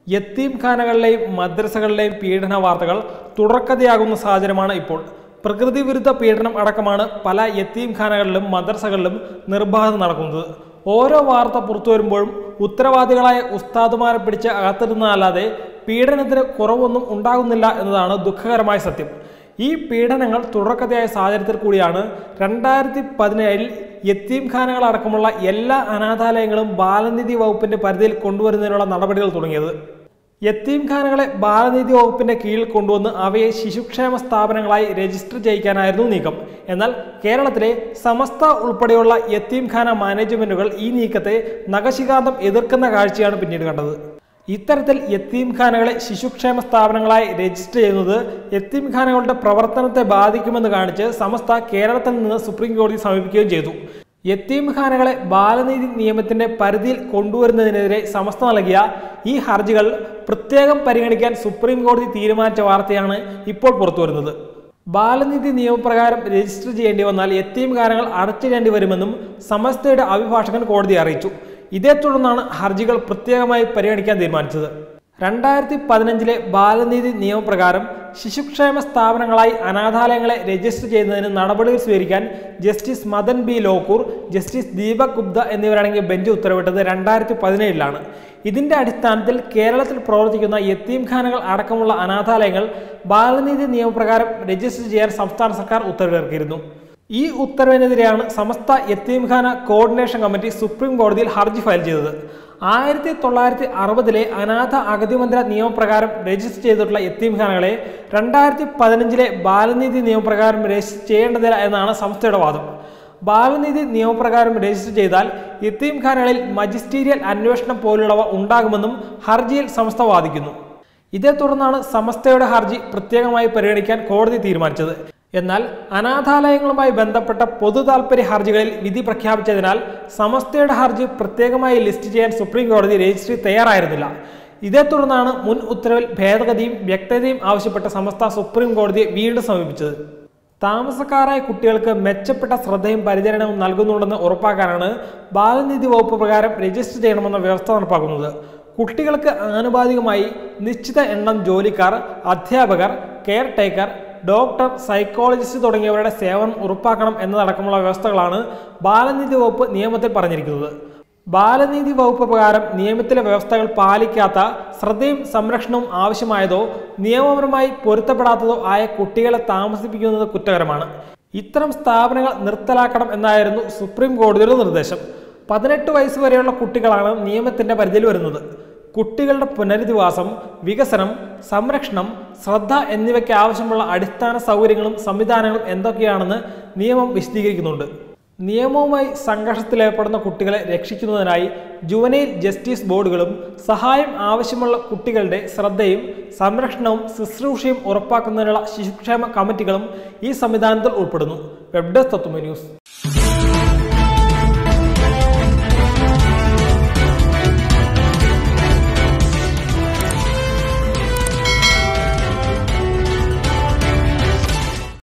യത്തീം ഖാനകളിലെയും മദ്രസകളിലെയും പീഡന വാർത്തകൾ തുടർക്കഥയാകുന്ന സാഹചര്യമാണ് ഇപ്പോൾ പ്രകൃതി വിരുദ്ധ പീഡനം അടക്കമാണ് പല യത്തീം ഖാനകളിലും മദ്രസകളിലും നിർബാധം നടക്കുന്നത് ഓരോ വാർത്ത പുറത്തു വരുമ്പോഴും ഉത്തരവാദികളായ ഉസ്താദുമാരെ പിടിച്ച് അകത്തിടുന്നതല്ലാതെ പീഡനത്തിന് കുറവൊന്നും ഉണ്ടാകുന്നില്ല എന്നതാണ് ദുഃഖകരമായ സത്യം ഈ പീഡനങ്ങൾ തുടർക്കഥയായ സാഹചര്യത്തിൽ കൂടിയാണ് രണ്ടായിരത്തി പതിനേഴിൽ യത്തീംഖാനകൾ അടക്കമുള്ള എല്ലാ അനാഥാലയങ്ങളും ബാലനിധി വകുപ്പിന്റെ പരിധിയിൽ കൊണ്ടുവരുന്നതിനുള്ള നടപടികൾ തുടങ്ങിയത് യത്തീംഖാനകളെ ബാലനീതി വകുപ്പിന്റെ കീഴിൽ കൊണ്ടുവന്ന് അവയെ ശിശുക്ഷേമ സ്ഥാപനങ്ങളായി രജിസ്റ്റർ ചെയ്യിക്കാനായിരുന്നു നീക്കം എന്നാൽ കേരളത്തിലെ സമസ്ത ഉൾപ്പെടെയുള്ള യത്തീംഖാന മാനേജ്മെന്റുകൾ ഈ നീക്കത്തെ നഖശികാന്തം എതിർക്കുന്ന കാഴ്ചയാണ് പിന്നീട് കണ്ടത് ഇത്തരത്തിൽ യത്തീംഖാനകളെ ശിശുക്ഷേമ സ്ഥാപനങ്ങളായി രജിസ്റ്റർ ചെയ്യുന്നത് യത്തീംഖാനകളുടെ പ്രവർത്തനത്തെ ബാധിക്കുമെന്ന് കാണിച്ച് സമസ്ത കേരളത്തിൽ നിന്ന് സുപ്രീം കോടതി സമീപിക്കുകയും ചെയ്തു യത്തീംഖാനകളെ ബാലനീതി നിയമത്തിന്റെ പരിധിയിൽ കൊണ്ടുവരുന്നതിനെതിരെ സമസ്ത നൽകിയ ഈ ഹർജികൾ പ്രത്യേകം പരിഗണിക്കാൻ സുപ്രീം കോടതി തീരുമാനിച്ച വാർത്തയാണ് ഇപ്പോൾ പുറത്തുവരുന്നത് ബാലനീതി നിയമപ്രകാരം രജിസ്റ്റർ ചെയ്യേണ്ടി വന്നാൽ യത്തീംഖാനകൾ അടച്ചിടേണ്ടി വരുമെന്നും സമസ്തയുടെ അഭിഭാഷകൻ കോടതിയെ അറിയിച്ചു ഇതേ തുടർന്നാണ് ഹർജികൾ പ്രത്യേകമായി പരിഗണിക്കാൻ തീരുമാനിച്ചത് രണ്ടായിരത്തി പതിനഞ്ചിലെ ബാലനീതി നിയമപ്രകാരം ശിശുക്ഷേമ സ്ഥാപനങ്ങളായി അനാഥാലയങ്ങളെ രജിസ്റ്റർ ചെയ്യുന്നതിന് നടപടികൾ സ്വീകരിക്കാൻ justice Madan B Lokur justice Deepak Gupta എന്നിവരടങ്ങിയ ബെഞ്ച് ഉത്തരവിട്ടത് രണ്ടായിരത്തി പതിനേഴിലാണ് ഇതിന്റെ അടിസ്ഥാനത്തിൽ കേരളത്തിൽ പ്രവർത്തിക്കുന്ന യത്തീംഖാനകൾ അടക്കമുള്ള അനാഥാലയങ്ങൾ ബാലനീതി നിയമപ്രകാരം രജിസ്റ്റർ ചെയ്യാൻ സംസ്ഥാന സർക്കാർ ഉത്തരവിറക്കിയിരുന്നു ഈ ഉത്തരവിനെതിരെയാണ് Samastha Yatheemkhana coordination committee supreme കോടതിയിൽ ഹർജി ഫയൽ ചെയ്തത് ആയിരത്തി തൊള്ളായിരത്തി അറുപതിലെ അനാഥ അഗതിമന്ദിര നിയമപ്രകാരം രജിസ്റ്റർ ചെയ്തിട്ടുള്ള യത്തീംഖാനകളെ രണ്ടായിരത്തി പതിനഞ്ചിലെ ബാലനീതി നിയമപ്രകാരം രജിസ്റ്റർ ചെയ്യേണ്ടതില്ല എന്നാണ് സംസ്ഥയുടെ വാദം ബാലനീതി നിയമപ്രകാരം രജിസ്റ്റർ ചെയ്താൽ യത്തീംഖാനകളിൽ മജിസ്റ്റീരിയൽ അന്വേഷണം പോലുള്ളവ ഉണ്ടാകുമെന്നും ഹർജിയിൽ സംസ്ഥ വാദിക്കുന്നു ഇതേ തുടർന്നാണ് സമസ്തയുടെ ഹർജി പ്രത്യേകമായി പരിഗണിക്കാൻ കോടതി തീരുമാനിച്ചത് എന്നാൽ അനാഥാലയങ്ങളുമായി ബന്ധപ്പെട്ട പൊതു താൽപര്യ ഹർജികളിൽ വിധി പ്രഖ്യാപിച്ചതിനാൽ സമസ്തയുടെ ഹർജി പ്രത്യേകമായി ലിസ്റ്റ് ചെയ്യാൻ സുപ്രീം കോടതി രജിസ്ട്രി തയ്യാറായിരുന്നില്ല ഇതേ തുടർന്നാണ് മുൻ ഉത്തരവിൽ ഭേദഗതിയും വ്യക്തതയും ആവശ്യപ്പെട്ട സമസ്ത സുപ്രീം കോടതിയെ വീണ്ടും സമീപിച്ചത് താമസക്കാരായ കുട്ടികൾക്ക് മെച്ചപ്പെട്ട ശ്രദ്ധയും പരിചരണവും നൽകുന്നുണ്ടെന്ന് ഉറപ്പാക്കാനാണ് ബാലനീതി വകുപ്പ് പ്രകാരം രജിസ്റ്റർ ചെയ്യണമെന്ന വ്യവസ്ഥ നടപ്പാക്കുന്നത് കുട്ടികൾക്ക് ആനുപാതികമായി നിശ്ചിത എണ്ണം ജോലിക്കാർ അധ്യാപകർ കെയർ ടേക്കർ ഡോക്ടർ സൈക്കോളജിസ്റ്റ് തുടങ്ങിയവരുടെ സേവനം ഉറപ്പാക്കണം എന്നതടക്കമുള്ള വ്യവസ്ഥകളാണ് ബാലനീതി വകുപ്പ് നിയമത്തിൽ പറഞ്ഞിരിക്കുന്നത് ബാലനീതി വകുപ്പ് പ്രകാരം നിയമത്തിലെ വ്യവസ്ഥകൾ പാലിക്കാത്ത ശ്രദ്ധയും സംരക്ഷണവും ആവശ്യമായതോ നിയമപരമായി പൊരുത്തപ്പെടാത്തതോ ആയ കുട്ടികളെ താമസിപ്പിക്കുന്നത് കുറ്റകരമാണ് ഇത്തരം സ്ഥാപനങ്ങൾ നിർത്തലാക്കണം എന്നായിരുന്നു സുപ്രീം കോടതിയുടെ നിർദ്ദേശം പതിനെട്ട് വയസ്സ് വരെയുള്ള കുട്ടികളാണ് നിയമത്തിന്റെ പരിധിയിൽ വരുന്നത് കുട്ടികളുടെ പുനരധിവാസം വികസനം സംരക്ഷണം ശ്രദ്ധ എന്നിവയ്ക്ക് ആവശ്യമുള്ള അടിസ്ഥാന സൗകര്യങ്ങളും സംവിധാനങ്ങളും എന്തൊക്കെയാണെന്ന് നിയമം വിശദീകരിക്കുന്നുണ്ട് നിയമവുമായി സംഘർഷത്തിലേർപ്പെടുന്ന കുട്ടികളെ രക്ഷിക്കുന്നതിനായി ജുവനൈൽ ജസ്റ്റിസ് ബോർഡുകളും സഹായം ആവശ്യമുള്ള കുട്ടികളുടെ ശ്രദ്ധയും സംരക്ഷണവും ശുശ്രൂഷയും ഉറപ്പാക്കുന്നതിനുള്ള ശിശുക്ഷേമ കമ്മിറ്റികളും ഈ സംവിധാനത്തിൽ ഉൾപ്പെടുന്നു വെബ് ഡെസ്ക് തത്വമ ന്യൂസ്